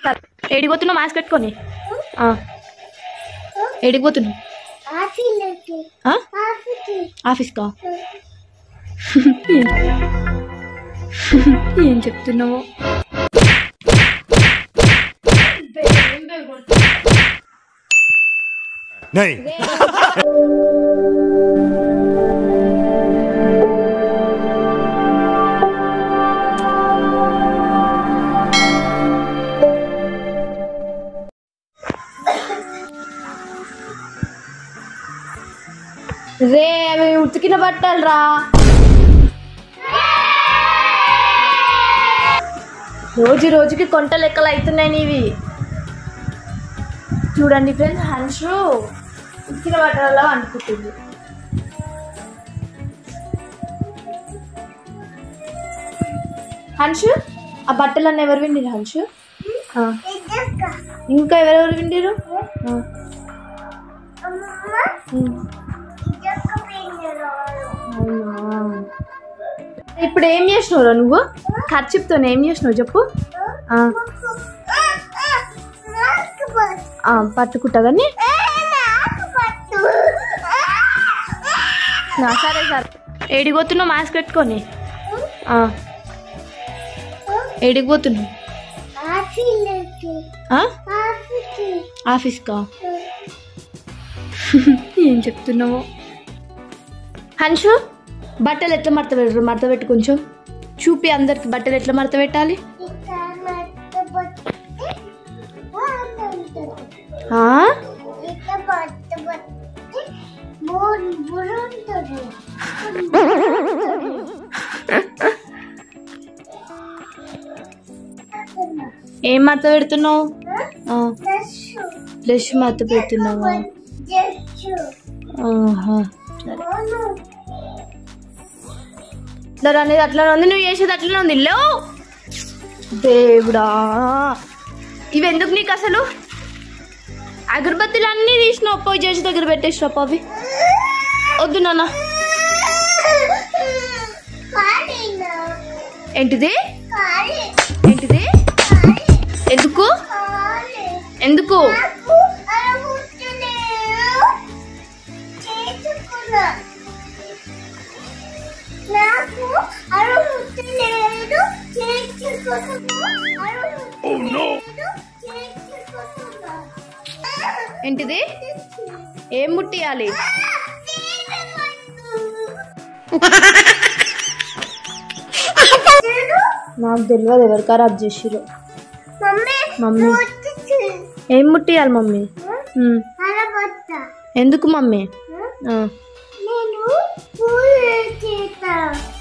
ఏడిపోతున్నావు mask పెట్టుకొని ఆ. ఏడిపోతున్నావు ఆ? ఆఫీస్కా ఏం చెప్తున్నావు नहीं రే అవి ఉతికిన బట్టలు రా రోజు రోజుకి కొంట లెక్కలు అవుతున్నాయి నీవి చూడండి ఫ్రెండ్స్ హన్షు ఉతికిన బట్టలలో అనుకుంటుంది హన్షు ఆ బట్టలన్నీ ఎవరు విండిరు హన్షు ఆ. ఇంకా ఎవరెవరు విండిరు ఆ. ఉమ్. అవునా ఇప్పుడు ఏం చేసినావురా నువ్వు ఖర్చుతో ఏం చేసినావు చెప్పు ఆ, ఆ, పట్టుకుంటా కానీ నా, సరే సరే ఏడిపోతున్నావు మాస్క్ పెట్టుకొని ఆ, ఏడిపోతున్నావు ఆ? ఆఫీస్కా ఏం చెప్తున్నావు హన్షు బట్టలు ఎట్లా మడత పెట్టరు మడత పెట్టి కొంచెం చూపి అందరికి బట్టలు ఎట్లా మడత పెట్టాలి ఆ? ఏం మడత పెడుతున్నావు ఆ, బ్రష్ మడత పెడుతున్నావా ఆహా, సరే ఇట్లా అనేది అట్లా ఉంది నువ్వు చేసేది అట్లనే ఉంది లేవు దేవుడా ఇవి ఎందుకు నీకు అసలు అగరబత్తులు అన్నీ తీసినావు పోయి చేసి దగ్గర పెట్టేసినావు అవి వద్దు నాన్న ఏంటిది ఏంటిది ఎందుకు ఎందుకు నాకు అడుగుతలేదు ఏంటిది ఏం ముట్టియాలి నాకు తెలియదు ఎవరు ఖరాబ్ చేసిరు మమ్మీ మమ్మీ ఏం ముట్టియాలి మమ్మీ ఉమ్. అరబత్తా ఎందుకు మమ్మీ ఆ. నేను పూజ చేస్తా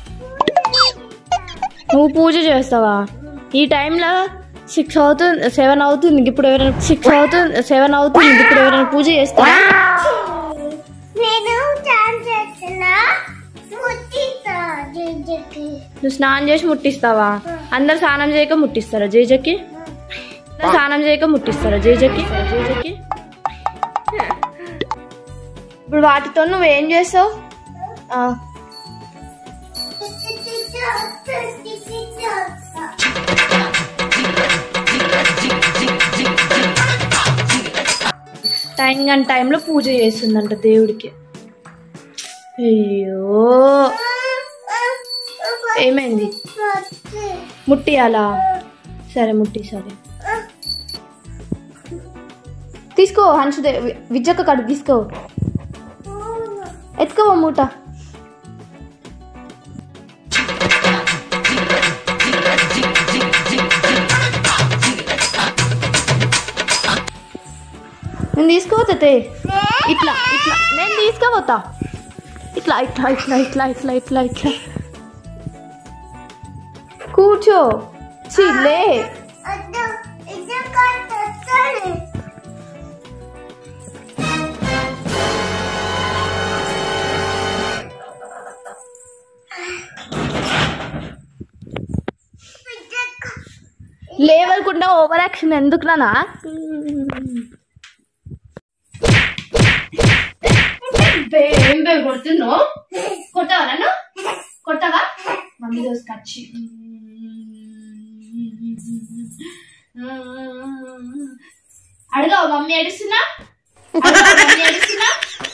నువ్వు పూజ చేస్తావా ఈ టైంలో సిక్స్ అవుతుంది సెవెన్ అవుతుంది ఇప్పుడు ఎవరైనా సిక్స్ అవుతుంది సెవెన్ అవుతుంది ఇప్పుడు ఎవరైనా పూజ చేస్తారా నేను ఛాన్స్ చేస్తున్నా ముట్టిస్తా జేజకి నువ్వు స్నానం చేసి ముట్టిస్తావా అందరు స్నానం చేయక ముట్టిస్తారా జేజకి అందరు స్నానం చేయక ముట్టిస్తారా జేజకి జేజకి ఇప్పుడు వాటితో నువ్వేం చేస్తావు ఆ, టైం కానీ టైంలో పూజ చేస్తుందంట దేవుడికి అయ్యో ఏమైంది ముట్టియాలా సరే ముట్టి సరే తీసుకో హన్షుదే వి- విద్యక్క కాడు తీసుకో ఎత్తుకోవా మూట నేను తీసుకోవతే ఇట్లా ఇట్లా నేను తీసుకోపోతా ఇట్లా ఇట్లా ఇట్లా ఇట్లా ఇట్లా ఇట్లా ఇట్లా కూర్చో చిల్లే లేవకుండా ఓవర్ యాక్షన్ ఎందుకు నానా ఏం బే కొడుతున్నావు కొట్టావా నన్ను కొట్టావా మమ్మీ దోస్ కచ్చి అడగవు మమ్మీ ఏడుస్తున్నా అడగవు మమ్మీ ఏడుస్తున్నా